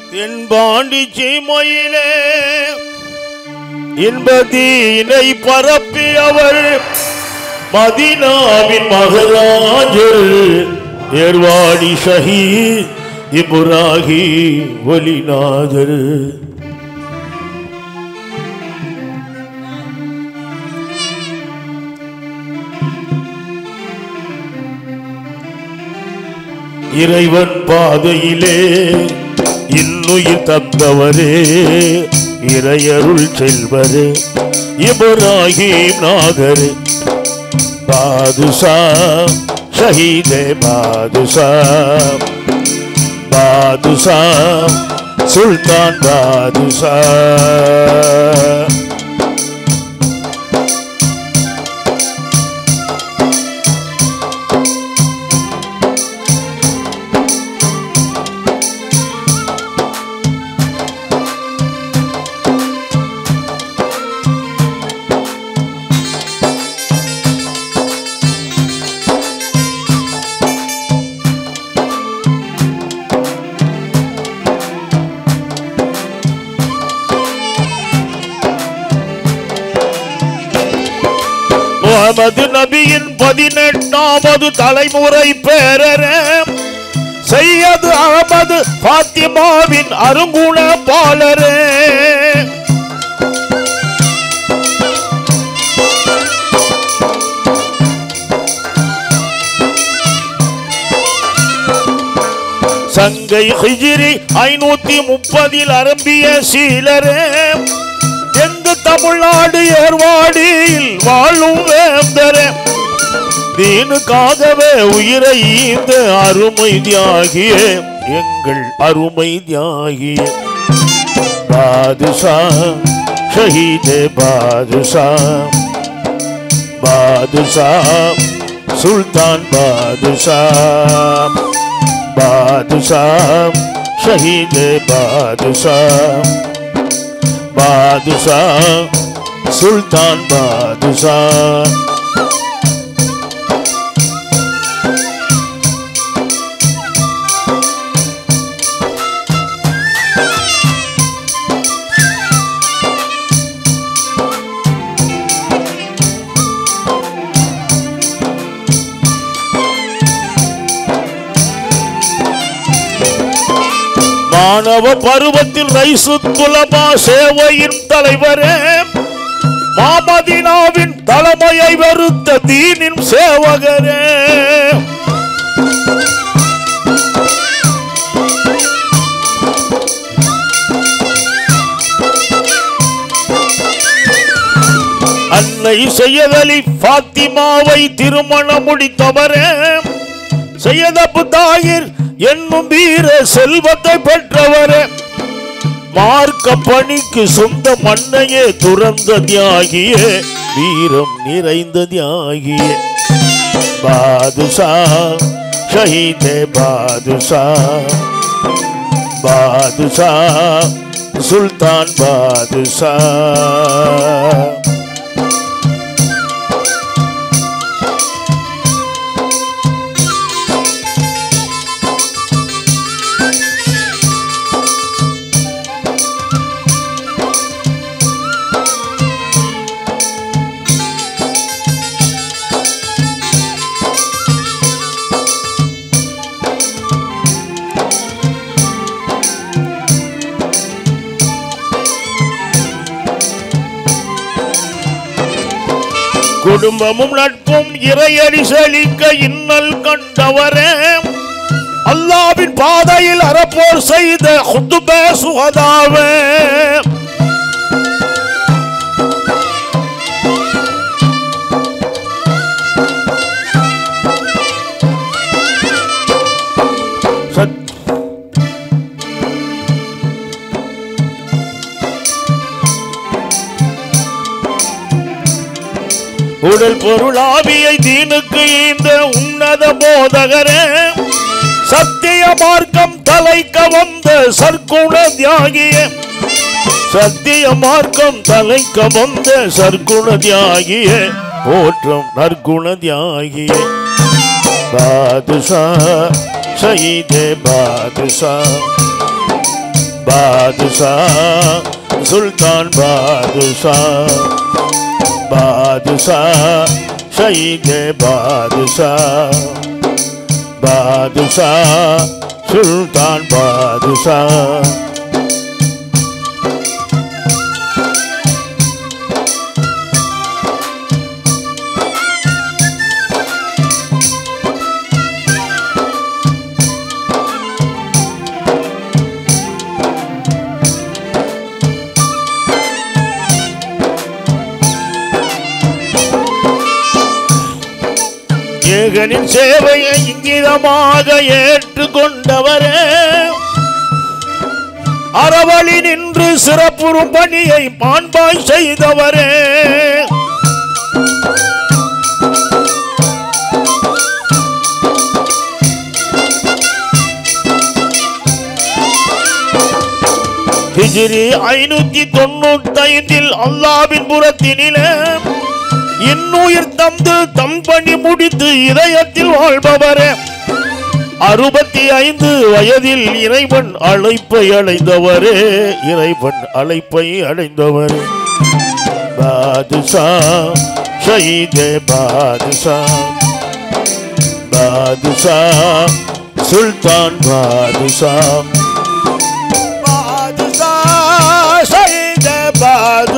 தென்பாண்டி சீமையிலே இன்பதீனை பரப்பி அவர் மதினாவின் மகராஜர் ஏர்வாடி ஷஹீத் இப்ராஹி ஒலிநாதர் இறைவன் பாதையிலே இன்னுயிர் தந்தவரே இறையருள் செல்வரே இப்ராஹிம் நாகரே பாதுஷா ஷஹீதே பாதுஷா பாதுஷா சுல்தான் பாதுஷா முகமது நபியின் பதினெட்டாவது தலைமுறை பேரரே சையது அகமது பாத்திமாவின் அருங்குண பாலரே சங்கை ஹிஜிரி ஐநூத்தி முப்பதில் அரம்பிய சீலரே எங்கு தமிழ்நாடு ஏர்வாடியில் வாழும் வேந்தரே தீனுக்காகவே உயிரை ஈந்த அருமை தியாகிய எங்கள் அருமை தியாகிய பாதுஷா ஷஹீதே பாதுஷா பாதுஷா சுல்தான் பாதுஷா பாதுஷா ஷஹீதே பாதுஷா பாதுஷா சுல்தான் பாதுஷா மாணவ பருவத்தில் ரைசு துலமா சேவையின் தலைவரே மாமதினாவின் தலைமையை வெறுத்த தீனின் சேவகரே அன்னை செய்யதலி பாத்திமாவை திருமணம் முடித்தவரே செய்யதப்பு தாயிர் என்னும் வீர செல்வத்தை பெற்றவரே மார்க்க பணிக்கு சொந்த மண்ணையே துறந்த தியாகியே வீரம் நிறைந்த தியாகியே பாதுஷா ஷஹீதே பாதுஷா பாதுஷா சுல்தான் பாதுஷா குடும்பமும் நட்பும் இறையடி செழிக்க இன்னல் கண்டவரே அல்லாவின் பாதையில் அறப்போர் செய்த குத்துபே சுகதாவே சத் உடல் பொருளாவியை தீனுக்கு இந்த உன்னத போதகரே சத்திய மார்க்கம் தலைக்க வந்த சர்க்குண தியாகிய சத்திய மார்க்கம் தலைக்க வந்த சர்க்குண தியாகிய போற்றம் நற்குண தியாகிய பாதுஷா ஷஹீதே பாதுஷா பாதுஷா சுல்தான் பாதுஷா பாதுஷா ஷஹீதே பாதுஷா பாதுஷா சுல்தான் பாதுஷா ஏகனின் சேவையை இங்கிதமாக ஏற்றுக்கொண்டவரே அறவழி நின்று சிறப்புறும் பணியை மாண்பாய் செய்தவரே ஹிஜ்ரி ஐநூத்தி தொண்ணூத்தைந்தில் அல்லாவின் புறத்தினிலே இன்னுயிர் தந்து தம் பணி முடித்து இதயத்தில் வாழ்பவரே அறுபத்தி ஐந்து வயதில் இறைவன் அழைப்பை அடைந்தவரே இறைவன் அழைப்பை அடைந்தவரே பாதுஷா ஷஹீதே பாதுஷா பாதுஷா சுல்தான் பாதுஷா பாதுஷா ஷஹீதே பாதுஷா